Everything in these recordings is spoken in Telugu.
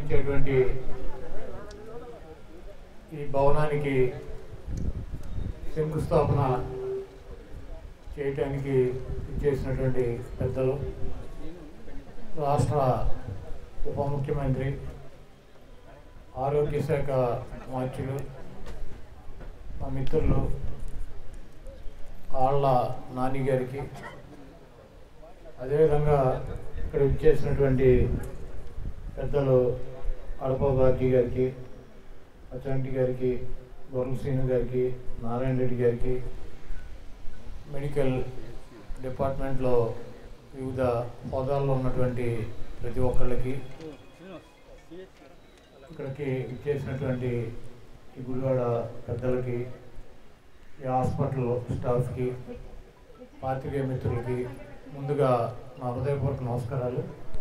నిర్మించేటువంటి ఈ భవనానికి శంకుస్థాపన చేయటానికి ఇచ్చేసినటువంటి పెద్దలు రాష్ట్ర ఉప ముఖ్యమంత్రి ఆరోగ్య శాఖ మార్చులు మా మిత్రులు ఆళ్ళ నాని గారికి అదేవిధంగా ఇక్కడ ఇచ్చేసినటువంటి పెద్దలు అడప బాజీ గారికి అచంటి గారికి గొర్రెల శ్రీను గారికి నారాయణ రెడ్డి గారికి మెడికల్ డిపార్ట్మెంట్లో వివిధ హోదాల్లో ఉన్నటువంటి ప్రతి ఒక్కళ్ళకి ఇక్కడికి ఇచ్చేసినటువంటి ఈ గుడివాడ పెద్దలకి ఈ హాస్పిటల్ స్టాఫ్కి పాత్రికేయ మిత్రులకి ముందుగా నా హృదయపూర్వక నమస్కారాలు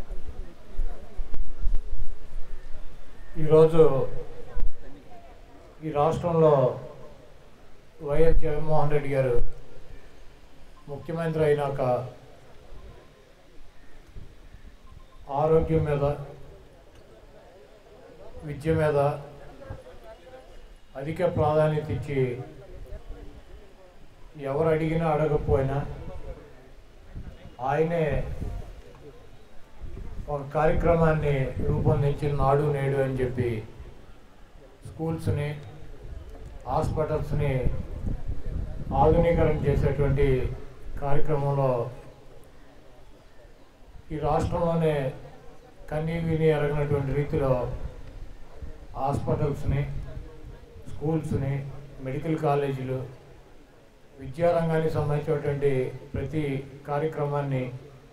ఈరోజు ఈ రాష్ట్రంలో వైఎస్ జగన్మోహన్ రెడ్డి గారు ముఖ్యమంత్రి అయినాక ఆరోగ్యం మీద విద్య మీద అధిక ప్రాధాన్యత ఇచ్చి ఎవరు అడిగినా అడగకపోయినా ఆయనే ఒక కార్యక్రమాన్ని రూపొందించి నాడు నేడు అని చెప్పి స్కూల్స్ని హాస్పిటల్స్ని ఆధునీకరణ చేసేటువంటి కార్యక్రమంలో ఈ రాష్ట్రంలోనే కన్నీ విని ఎరగినటువంటి రీతిలో హాస్పిటల్స్ని స్కూల్స్ని మెడికల్ కాలేజీలు విద్యారంగానికి సంబంధించినటువంటి ప్రతి కార్యక్రమాన్ని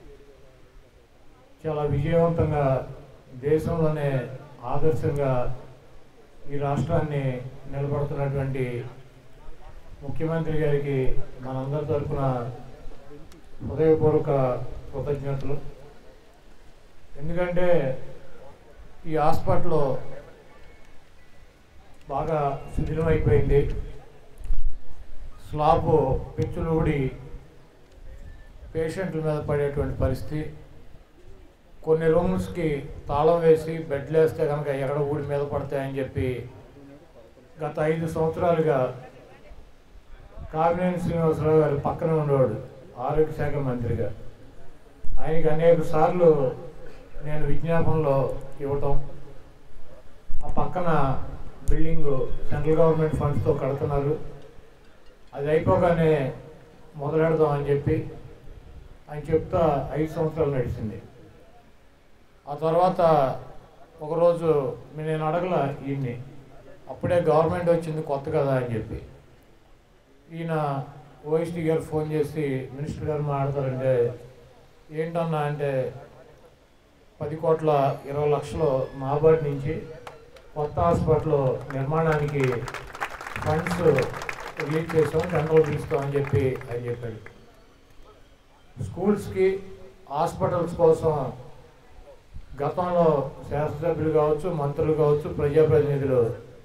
చాలా విజయవంతంగా దేశంలోనే ఆదర్శంగా ఈ రాష్ట్రాన్ని నిలబడుతున్నటువంటి ముఖ్యమంత్రి గారికి మనందరి తరఫున హృదయపూర్వక కృతజ్ఞతలు ఎందుకంటే ఈ హాస్పిటల్ బాగా శిథిలమైపోయింది స్లాబ్ పెచ్చులు ఊడి పేషెంట్ల మీద పడేటువంటి పరిస్థితి కొన్ని రూమ్స్కి తాళం వేసి బెడ్లు వేస్తే కనుక ఎక్కడ ఊడి మీద పడతాయని చెప్పి గత ఐదు సంవత్సరాలుగా కామినేని శ్రీనివాసరావు గారు పక్కన ఉండేవాడు ఆరోగ్య శాఖ మంత్రిగా ఆయనకి అనేక సార్లు నేను విజ్ఞాపనలో ఇవ్వటం ఆ పక్కన బిల్డింగ్ సెంట్రల్ గవర్నమెంట్ ఫండ్స్తో కడుతున్నారు అది అయిపోగానే మొదలెడదాం అని చెప్పి ఆయన చెప్తా ఐదు సంవత్సరాలు నడిచింది ఆ తర్వాత ఒకరోజు నేను అడగల ఈయన్ని అప్పుడే గవర్నమెంట్ వచ్చింది కొత్త కదా అని చెప్పి ఈయన ఓఎస్టీ గారు ఫోన్ చేసి మినిస్టర్ గారు మాట్లాడతారంటే ఏంటన్నా అంటే పది కోట్ల ఇరవై లక్షలు నాబార్డ్ నుంచి కొత్త హాస్పిటల్ నిర్మాణానికి ఫండ్స్ రిలీజ్ చేస్తాం టెండర్లు పిలుస్తామని చెప్పి అని చెప్పాడు స్కూల్స్కి హాస్పిటల్స్ కోసం గతంలో శాసనసభ్యులు కావచ్చు మంత్రులు కావచ్చు ప్రజాప్రతినిధులు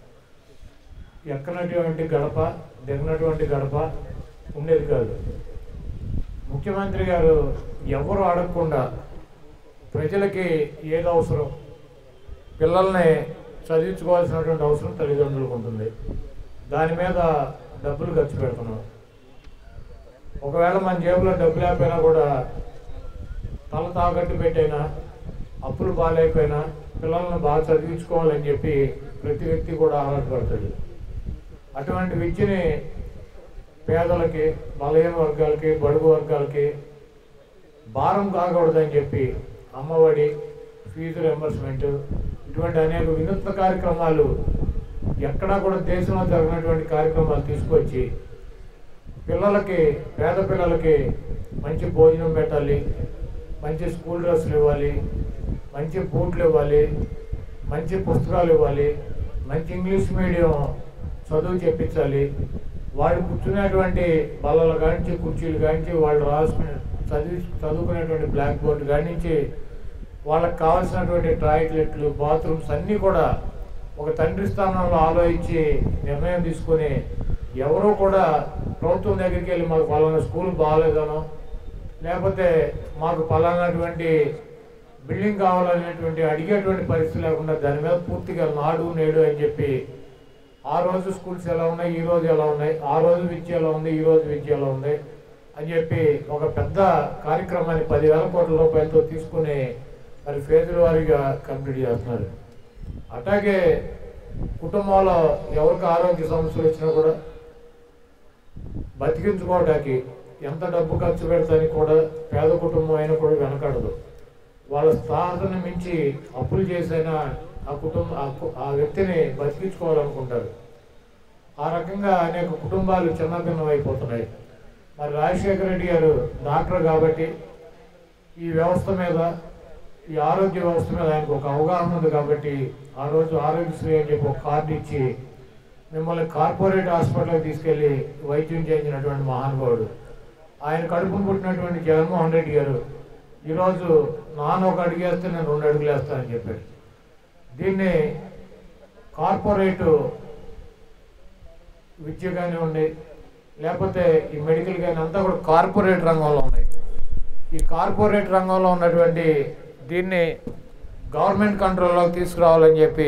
ఎక్కనటువంటి గడప దిగినటువంటి గడప ఉండేది కాదు ముఖ్యమంత్రి గారు ఎవరు అడగకుండా ప్రజలకి ఏది అవసరం పిల్లల్ని చదివించుకోవాల్సినటువంటి అవసరం తల్లిదండ్రులకు ఉంటుంది దాని మీద డబ్బులు ఖర్చు పెడుతున్నాం ఒకవేళ మన జేబులో డబ్బు లేకపోయినా కూడా తల తాకట్టు పెట్టైనా అప్పులు బాగాలేకపోయినా పిల్లల్ని బాగా చదివించుకోవాలని చెప్పి ప్రతి వ్యక్తి కూడా ఆరాటపడతాడు అటువంటి విద్యని పేదలకి బలహీన వర్గాలకి బడుగు వర్గాలకి భారం కాకూడదని చెప్పి అమ్మఒడి ఫీజు రింబర్స్మెంట్ ఇటువంటి అనేక వినూత్న కార్యక్రమాలు ఎక్కడా కూడా దేశంలో జరిగినటువంటి కార్యక్రమాలు తీసుకొచ్చి పిల్లలకి పేద పిల్లలకి మంచి భోజనం పెట్టాలి మంచి స్కూల్ డ్రెస్సులు ఇవ్వాలి మంచి బూట్లు ఇవ్వాలి మంచి పుస్తకాలు ఇవ్వాలి మంచి ఇంగ్లీష్ మీడియం చదువు చెప్పించాలి వాళ్ళు కూర్చునేటువంటి బల్లల కానించి కుర్చీలు కానించి వాళ్ళు రాసుకునే చదివి చదువుకునేటువంటి బ్లాక్ బోర్డు కానించి వాళ్ళకి కావాల్సినటువంటి టాయిలెట్లు బాత్రూమ్స్ అన్నీ కూడా ఒక తండ్రి స్థానంలో ఆలోచించి నిర్ణయం తీసుకొని ఎవరూ కూడా ప్రభుత్వం దగ్గరికి వెళ్ళి మాకు పలానా స్కూల్ బాగాలేదనో లేకపోతే మాకు పలానాటువంటి బిల్డింగ్ కావాలనేటువంటి అడిగేటువంటి పరిస్థితి లేకుండా దాని మీద పూర్తిగా నాడు నేడు అని చెప్పి ఆ రోజు స్కూల్స్ ఎలా ఉన్నాయి ఈ రోజు ఎలా ఉన్నాయి ఆ రోజు విద్య ఎలా ఉంది ఈ రోజు విద్య ఎలా ఉంది అని చెప్పి ఒక పెద్ద కార్యక్రమాన్ని పదివేల కోట్ల రూపాయలతో తీసుకుని మరి ఫేజుల వారీగా కంప్లీట్ చేస్తున్నారు అట్లాగే కుటుంబంలో ఎవరికి ఆరోగ్య సమస్యలు వచ్చినా కూడా బతికించుకోవడానికి ఎంత డబ్బు ఖర్చు పెడతానికి కూడా పేద కుటుంబం అయినా కూడా వెనకడదు వాళ్ళ స్థాయిని మించి అప్పులు చేసైనా ఆ కుటుంబ ఆ కు- ఆ వ్యక్తిని బతికించుకోవాలనుకుంటారు ఆ రకంగా అనేక కుటుంబాలు చిన్నభిన్నం అయిపోతున్నాయి మరి రాజశేఖర రెడ్డి గారు డాక్టర్ కాబట్టి ఈ వ్యవస్థ మీద ఈ ఆరోగ్య వ్యవస్థ మీద ఆయనకు ఒక అవగాహన ఉంది కాబట్టి ఆ రోజు ఆరోగ్యశ్రీ అని చెప్పి ఒక కార్డు ఇచ్చి మిమ్మల్ని కార్పొరేట్ హాస్పిటల్కి తీసుకెళ్లి వైద్యం చేయించినటువంటి మహానుభావుడు ఆయన కడుపును పుట్టినటువంటి జగన్మోహన్ రెడ్డి గారు ఈరోజు నాన్న ఒక అడుగు వేస్తే నేను రెండు అడుగులు వేస్తానని చెప్పాడు దీన్ని కార్పొరేటు విద్య కానివ్వండి లేకపోతే ఈ మెడికల్ కానీ అంతా కూడా కార్పొరేట్ రంగంలో ఉన్నాయి ఈ కార్పొరేట్ రంగంలో ఉన్నటువంటి దీన్ని గవర్నమెంట్ కంట్రోల్లోకి తీసుకురావాలని చెప్పి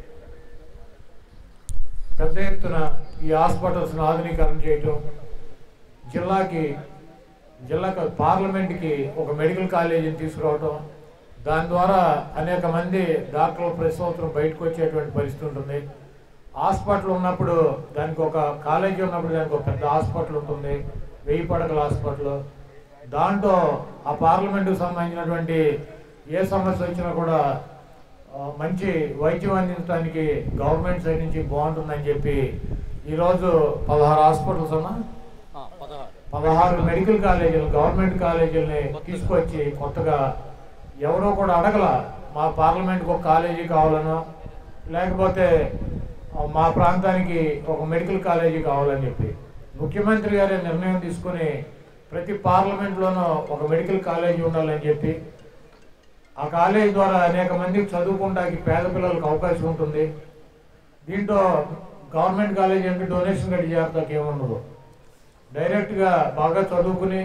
పెద్ద ఎత్తున ఈ హాస్పిటల్స్ను ఆధునీకరణ చేయటం జిల్లాకి జిల్లా కాదు, పార్లమెంట్కి ఒక మెడికల్ కాలేజీని తీసుకురావటం దాని ద్వారా అనేక మంది డాక్టర్లు ప్రతి సంవత్సరం బయటకు వచ్చేటువంటి పరిస్థితి ఉంటుంది హాస్పిటల్ ఉన్నప్పుడు దానికి ఒక కాలేజీ ఉన్నప్పుడు దానికి ఒక పెద్ద హాస్పిటల్ ఉంటుంది వెయ్యి పడకల హాస్పిటల్ దాంట్లో ఆ పార్లమెంటుకు సంబంధించినటువంటి ఏ సమస్య వచ్చినా కూడా ఆ, మంచి వైద్యం అందించడానికి గవర్నమెంట్ సైడ్ నుంచి బాగుంటుందని చెప్పి ఈరోజు పదహారు హాస్పిటల్స్ ఉన్నా పదహారు మెడికల్ కాలేజీలు గవర్నమెంట్ కాలేజీలని తీసుకొచ్చి కొత్తగా ఎవరో కూడా అడగల మా పార్లమెంట్కి ఒక కాలేజీ కావాలనో లేకపోతే ఆ, మా ప్రాంతానికి ఒక మెడికల్ కాలేజీ కావాలని చెప్పి ముఖ్యమంత్రి గారే నిర్ణయం తీసుకుని ప్రతి పార్లమెంట్లోనూ ఒక మెడికల్ కాలేజీ ఉండాలని చెప్పి ఆ కాలేజీ ద్వారా అనేక మందికి చదువుకోవడానికి పేద పిల్లలకు అవకాశం ఉంటుంది దీంట్లో గవర్నమెంట్ కాలేజీ అంటే డొనేషన్ కట్టి చేస్తాకి ఏముండదు డైరెక్ట్గా బాగా చదువుకుని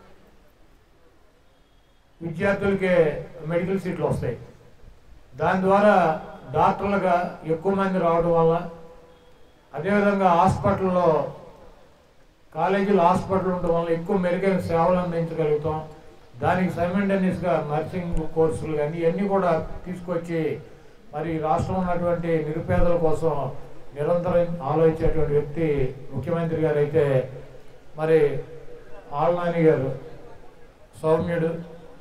విద్యార్థులకే మెడికల్ సీట్లు వస్తాయి దాని ద్వారా డాక్టర్లుగా ఎక్కువ మంది రావడం వల్ల అదేవిధంగా హాస్పిటల్లో కాలేజీలో హాస్పిటల్ ఉండడం వల్ల ఎక్కువ మెరుగైన సేవలు అందించగలుగుతాం దానికి సైమెంటేనియస్గా నర్సింగ్ కోర్సులు కానీ ఇవన్నీ కూడా తీసుకొచ్చి మరి రాష్ట్రం ఉన్నటువంటి నిరుపేదల కోసం నిరంతరం ఆలోచించేటువంటి వ్యక్తి ముఖ్యమంత్రి గారు అయితే మరి ఆళ్ళనాని గారు సౌమ్యుడు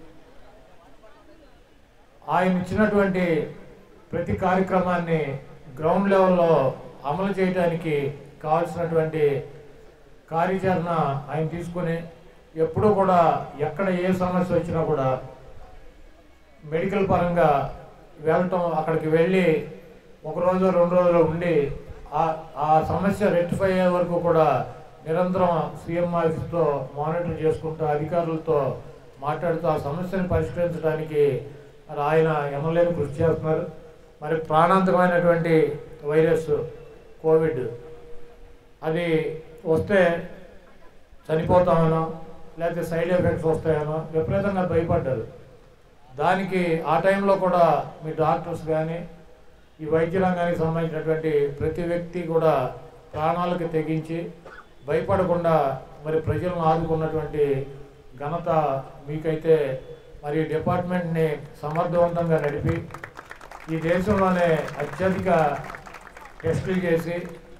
ఆయన ఇచ్చినటువంటి ప్రతి కార్యక్రమాన్ని గ్రౌండ్ లెవెల్లో అమలు చేయడానికి కావాల్సినటువంటి కార్యాచరణ ఆయన తీసుకుని ఎప్పుడూ కూడా ఎక్కడ ఏ సమస్య వచ్చినా కూడా మెడికల్ పరంగా వెళ్ళటం అక్కడికి వెళ్ళి ఒక రోజు రెండు రోజులు ఉండి ఆ ఆ సమస్య రెక్టిఫై అయ్యే వరకు కూడా నిరంతరం సీఎం ఆఫీస్తో మానిటర్ చేసుకుంటూ అధికారులతో మాట్లాడుతూ ఆ సమస్యను పరిష్కరించడానికి మరి ఆయన ఎమ్మెల్యేలు కృషి చేస్తున్నారు మరి ప్రాణాంతకమైనటువంటి వైరస్ కోవిడ్ అది వస్తే చనిపోతామనో లేకపోతే సైడ్ ఎఫెక్ట్స్ వస్తాయనో విపరీతంగా భయపడ్డారు దానికి ఆ టైంలో కూడా మీ డాక్టర్స్ కానీ ఈ వైద్య రంగానికి సంబంధించినటువంటి ప్రతి వ్యక్తి కూడా ప్రాణాలకు తెగించి భయపడకుండా మరి ప్రజలను ఆదుకున్నటువంటి ఘనత మీకైతే మరి డిపార్ట్మెంట్ని సమర్థవంతంగా నడిపి ఈ దేశంలోనే అత్యధిక టెస్టులు చేసి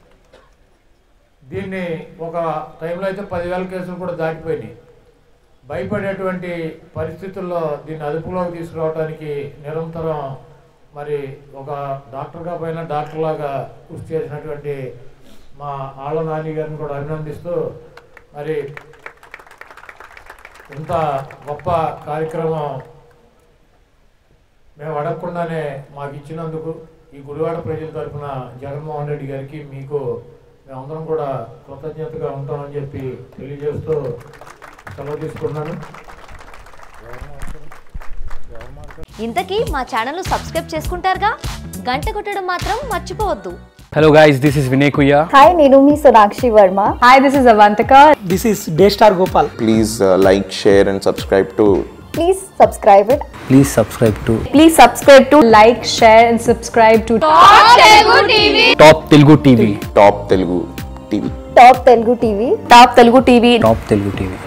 దీన్ని ఒక టైంలో అయితే పదివేల కేసులు కూడా దాటిపోయినాయి భయపడేటువంటి పరిస్థితుల్లో దీన్ని అదుపులోకి తీసుకురావడానికి నిరంతరం మరి ఒక డాక్టర్గా పైన డాక్టర్ లాగా కృషి చేసినటువంటి మా ఆళ్ళ నాని గారిని కూడా అభినందిస్తూ మరి ఇంత గొప్ప కార్యక్రమం మేము అడగకుండానే మాకు ఇచ్చినందుకు ఈ గుడివాడ ప్రజల తరఫున జగన్మోహన్ రెడ్డి గారికి మీకు మేమందరం కూడా కృతజ్ఞతగా ఉంటామని చెప్పి తెలియజేస్తూ సెలవు తీసుకున్నాను ఇంతకీ మా ఛానల్ను సబ్స్క్రైబ్ చేసుకుంటారుగా గంట కొట్టడం మాత్రం మర్చిపోవద్దు Hello guys, this is Vinay Kuya. Hi, నేను మీ Sonakshi Varma Hi, this is Avantika. This is Daystar Gopal. please uh, like, share, and subscribe to Please subscribe it. Please subscribe to Please subscribe to like, share, and subscribe to Top Telugu TV. Top Telugu TV Top Telugu TV. Top Telugu TV. Top Telugu TV.